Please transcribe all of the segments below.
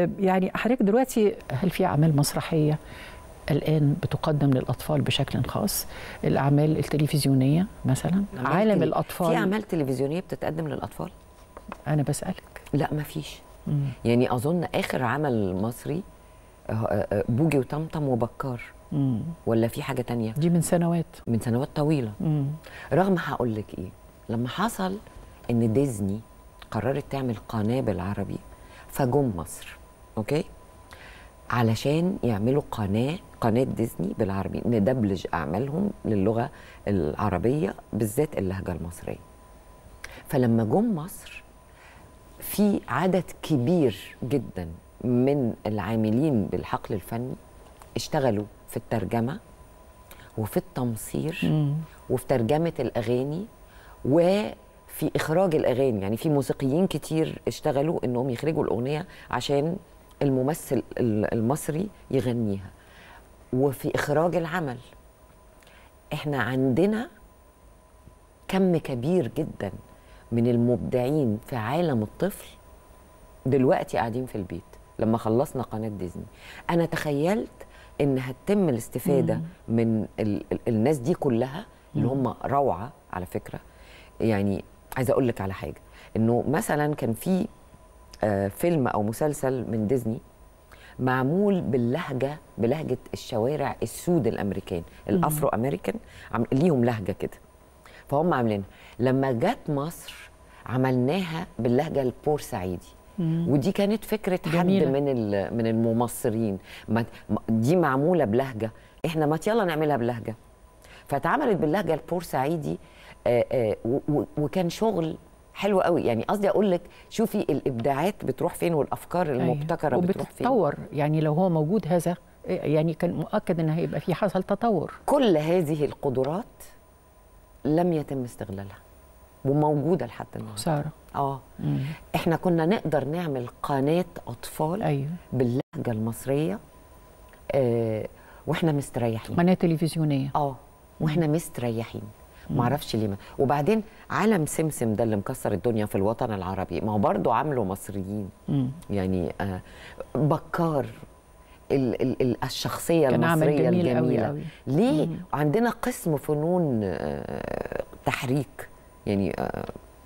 آه، يعني حضرتك دلوقتي هل في اعمال مسرحيه الان بتقدم للاطفال بشكل خاص الاعمال التلفزيونيه مثلا أعمال عالم تلي- الاطفال في اعمال تلفزيونيه بتتقدم للاطفال انا بسالك لا ما فيش مم. يعني اظن اخر عمل مصري آه، آه، آه، بوجي وطمطم وبكار مم. ولا في حاجه تانية دي من سنوات من سنوات طويله مم. رغم هقول لك ايه لما حصل ان ديزني قررت تعمل قناه بالعربي فجم مصر اوكي علشان يعملوا قناه قناه ديزني بالعربي ندبلج اعمالهم للغه العربيه بالذات اللهجه المصريه فلما جم مصر في عدد كبير جدا من العاملين بالحقل الفني اشتغلوا في الترجمه وفي التمصير مم. وفي ترجمه الاغاني وفي اخراج الاغاني يعني في موسيقيين كتير اشتغلوا انهم يخرجوا الاغنيه عشان الممثل ال- المصري يغنيها وفي اخراج العمل احنا عندنا كم كبير جدا من المبدعين في عالم الطفل دلوقتي قاعدين في البيت لما خلصنا قناه ديزني انا تخيلت ان هتتم الاستفاده من ال ال الناس دي كلها اللي هم روعه على فكره يعني عايزه اقول لك على حاجه انه مثلا كان في آه، فيلم او مسلسل من ديزني معمول باللهجه بلهجه الشوارع السود الامريكان الافرو امريكان عم ليهم لهجه كده فهم عاملينها لما جت مصر عملناها باللهجه البورسعيدي ودي كانت فكره حد جميلة. من ال- من الممصرين ما ما- دي معموله بلهجه احنا ما يلا نعملها بلهجه فاتعملت باللهجه البورسعيدي آه، آه، و- و- وكان شغل حلو قوي يعني قصدي اقول لك شوفي الابداعات بتروح فين والافكار المبتكره أيوة. بتروح فين وبتتطور يعني لو هو موجود هذا يعني كان مؤكد ان هيبقى في حصل تطور كل هذه القدرات لم يتم استغلالها وموجوده لحد النهارده ساره اه مم. احنا كنا نقدر نعمل قناه اطفال ايوه باللهجه المصريه آه واحنا مستريحين قناه تلفزيونيه اه واحنا مستريحين معرفش ليه ما. وبعدين عالم سمسم ده اللي مكسر الدنيا في الوطن العربي ما هو برضه عامله مصريين مم. يعني آه بكار ال ال ال الشخصية كان عمل المصرية جميل أوي الجميلة أوي. ليه مم. عندنا قسم فنون آه تحريك يعني آه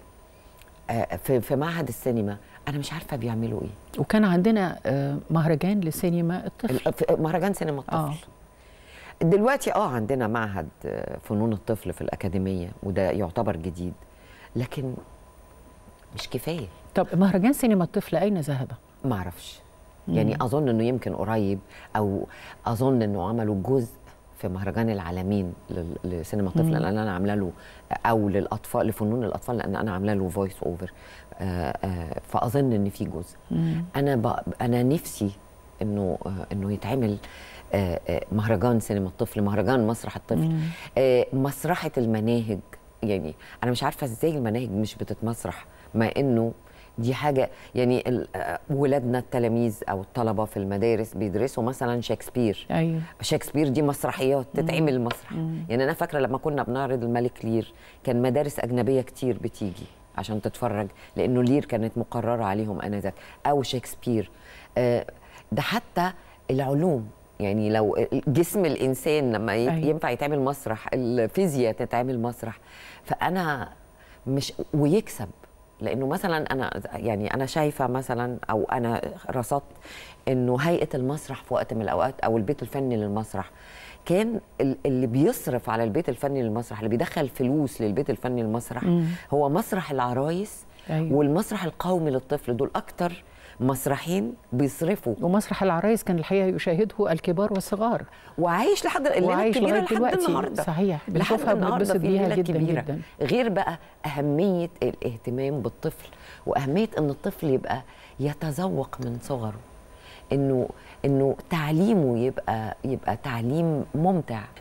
آه في, في معهد السينما أنا مش عارفة بيعملوا إيه وكان عندنا آه، مهرجان لسينما الطفل ال- في مهرجان سينما الطفل آه. دلوقتي اه عندنا معهد آه، فنون الطفل في الأكاديمية وده يعتبر جديد لكن مش كفاية طب مهرجان سينما الطفل اين ذهب؟ ما اعرفش يعني اظن انه يمكن قريب او اظن انه عملوا جزء في مهرجان العالمين لل- لسينما الطفل لان انا عامله له او للاطفال لفنون الاطفال لان انا عامله له فويس اوفر فاظن ان في جزء مم. انا ب... انا نفسي انه آه، انه يتعمل آه، آه، مهرجان سينما الطفل مهرجان مسرح الطفل آه، مسرحه المناهج يعني انا مش عارفه ازاي المناهج مش بتتمسرح مع انه دي حاجه يعني ال- آه، ولادنا التلاميذ او الطلبه في المدارس بيدرسوا مثلا شكسبير ايوه شكسبير دي مسرحيات تتعمل مسرح يعني انا فاكره لما كنا بنعرض الملك لير كان مدارس اجنبيه كتير بتيجي عشان تتفرج لانه لير كانت مقرره عليهم انذاك او شكسبير آه، ده حتى العلوم يعني لو جسم الانسان لما ي- أيوة. ينفع يتعمل مسرح الفيزياء تتعمل مسرح فانا مش ويكسب لانه مثلا انا يعني انا شايفه مثلا او انا رصدت انه هيئه المسرح في وقت من الاوقات او البيت الفني للمسرح كان ال- اللي بيصرف على البيت الفني للمسرح اللي بيدخل فلوس للبيت الفني للمسرح هو مسرح العرايس أيوة. والمسرح القومي للطفل دول اكتر مسرحين بيصرفوا ومسرح العرايس كان الحقيقه يشاهده الكبار والصغار وعايش لحد الليله وعايش الكبيره لغاية لحد دلوقتي. النهارده صحيح. لحد بنشوفها النهارده وبنتبسط في بيها الليلة جداً الكبيرة. جداً. غير بقى اهميه الاهتمام بالطفل واهميه ان الطفل يبقى يتذوق من صغره انه انه تعليمه يبقى يبقى تعليم ممتع